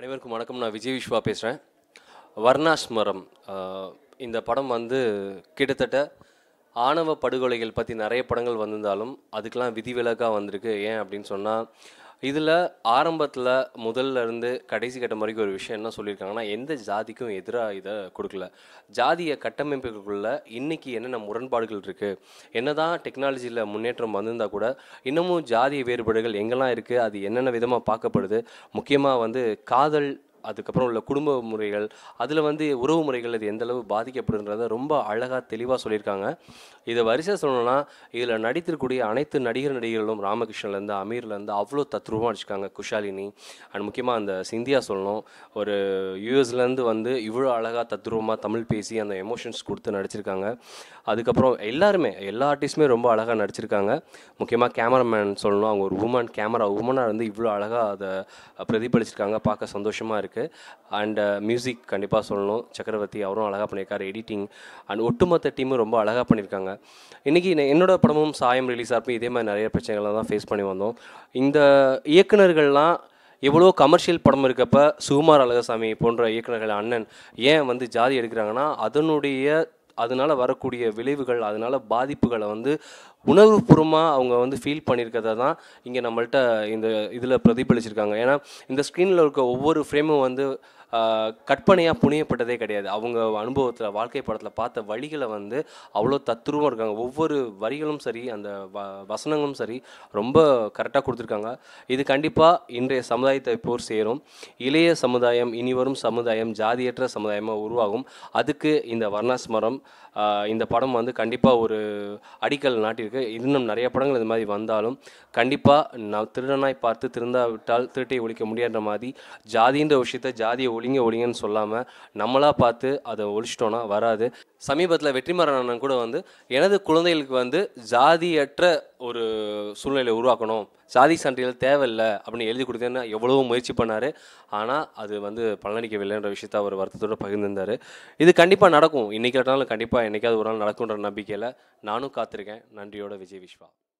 அனைவருக்கும் வணக்கம் நான் விஜய் விஸ்வா பேசுகிறேன் வர்ணாஸ்மரம் ஆஹ் இந்த படம் வந்து கிட்டத்தட்ட ஆணவ படுகொலைகள் பற்றி நிறைய படங்கள் வந்திருந்தாலும் அதுக்கெலாம் விதிவிலக்காக வந்திருக்கு ஏன் அப்படின்னு சொன்னால் இதில் ஆரம்பத்தில் முதல்ல இருந்து கடைசி கட்டம் வரைக்கும் ஒரு விஷயம் என்ன சொல்லியிருக்காங்கன்னா எந்த ஜாதிக்கும் எதிராக இதை கொடுக்கல ஜாதிய கட்டமைப்புகளுக்குள்ள இன்னைக்கு என்னென்ன முரண்பாடுகள் இருக்குது என்னதான் டெக்னாலஜியில் முன்னேற்றம் வந்திருந்தா கூட இன்னமும் ஜாதிய வேறுபாடுகள் எங்கெல்லாம் இருக்குது அது என்னென்ன விதமாக பார்க்கப்படுது முக்கியமாக வந்து காதல் அதுக்கப்புறம் உள்ள குடும்ப முறைகள் அதில் வந்து உறவு முறைகள் அது எந்த அளவு பாதிக்கப்படுன்றத ரொம்ப அழகாக தெளிவாக சொல்லியிருக்காங்க இதை வரிசை சொல்லணும்னா இதில் நடித்திருக்கக்கூடிய அனைத்து நடிகர் நடிகர்களும் ராமகிருஷ்ணன்லேருந்து அமீர்லேருந்து அவ்வளோ தத்ரூபமாக நடிச்சிருக்காங்க குஷாலினி அண்ட் முக்கியமாக அந்த சிந்தியா சொல்லணும் ஒரு யூஎஸ்லேருந்து வந்து இவ்வளோ அழகாக தத்ரூபமாக தமிழ் பேசி அந்த எமோஷன்ஸ் கொடுத்து நடிச்சிருக்காங்க அதுக்கப்புறம் எல்லாருமே எல்லா ஆர்டிஸ்ட்டுமே ரொம்ப அழகாக நடிச்சிருக்காங்க முக்கியமாக கேமராமேன் சொல்லணும் அவங்க ஒரு உமன் கேமரா உமனாக இருந்து இவ்வளோ அழகாக அதை பிரதிபலிச்சிருக்காங்க பார்க்க சந்தோஷமாக இருக்குது அண்ட் மியூசிக் கண்டிப்பாக சொல்லணும் சக்கரவர்த்தி அவரும் அழகாக பண்ணியிருக்காரு எடிட்டிங் அண்ட் ஒட்டுமொத்த டீமும் ரொம்ப அழகாக பண்ணியிருக்காங்க இன்றைக்கி என்னோட படமும் சாயம் ரிலீஸ் ஆகிறப்ப இதே மாதிரி நிறைய பிரச்சனைகளை தான் ஃபேஸ் பண்ணி வந்தோம் இந்த இயக்குனர்கள்லாம் எவ்வளோ கமர்ஷியல் படம் இருக்கப்ப சுகுமார் அழகசாமி போன்ற இயக்குனர்கள் அண்ணன் ஏன் வந்து ஜாதி எடுக்கிறாங்கன்னா அதனுடைய அதனால் வரக்கூடிய விளைவுகள் அதனால் பாதிப்புகளை வந்து உணர்வுபூர்வமாக அவங்க வந்து ஃபீல் பண்ணியிருக்கிறத தான் இங்கே நம்மள்ட்ட இந்த இதில் பிரதிபலிச்சிருக்காங்க ஏன்னா இந்த ஸ்க்ரீனில் இருக்க ஒவ்வொரு ஃப்ரேமும் வந்து ஆஹ், கற்பனையாக புனியப்பட்டதே கிடையாது அவங்க அனுபவத்தில் வாழ்க்கை படத்தில் பார்த்த வழிகளை வந்து அவ்வளோ தத்ரூபம் இருக்காங்க ஒவ்வொரு வரிகளும் சரி அந்த வ வசனங்களும் சரி ரொம்ப கரெக்டாக கொடுத்துருக்காங்க இது கண்டிப்பாக இன்றைய சமுதாயத்தை போர் சேரும் இளைய சமுதாயம் இனிவரும் சமுதாயம் ஜாதியற்ற சமுதாயமாக உருவாகும் அதுக்கு இந்த வர்ணாஸ்மரம் ஆஹ், இந்த படம் வந்து கண்டிப்பாக ஒரு அடிக்கல் நாட்டியிருக்கு இன்னும் நிறைய படங்கள் இது மாதிரி வந்தாலும் கண்டிப்பாக நான் திருடனாய் பார்த்து திருந்தாவிட்டால் திருட்டை ஒழிக்க முடியாத மாதிரி ஜாதின்ற விஷயத்த ஜாதியை ஒழிங்க ஒழிங்கன்னு சொல்லாமல் நம்மளாக பார்த்து அதை ஒழிச்சிட்டோன்னா வராது சமீபத்தில் வெற்றிமாறன் அண்ணன் கூட வந்து எனது குழந்தைகளுக்கு வந்து ஜாதியற்ற ஒரு சூழ்நிலை உருவாக்கணும் ஜாதி சான்றிதழ் தேவையில்லை அப்படின்னு எழுதி கொடுத்தேன்னு எவ்வளவோ முயற்சி பண்ணார் ஆனால் அது வந்து பலனளிக்கவில்லைன்ற விஷயத்த அவர் வருத்தத்தோட பகிர்ந்திருந்தார் இது கண்டிப்பாக நடக்கும் இன்றைக்கி கண்டிப்பாக என்னைக்காவது ஒரு நாள் நடக்குன்ற நம்பிக்கையில் நானும் காத்திருக்கேன் நன்றியோட விஜய் விஸ்வா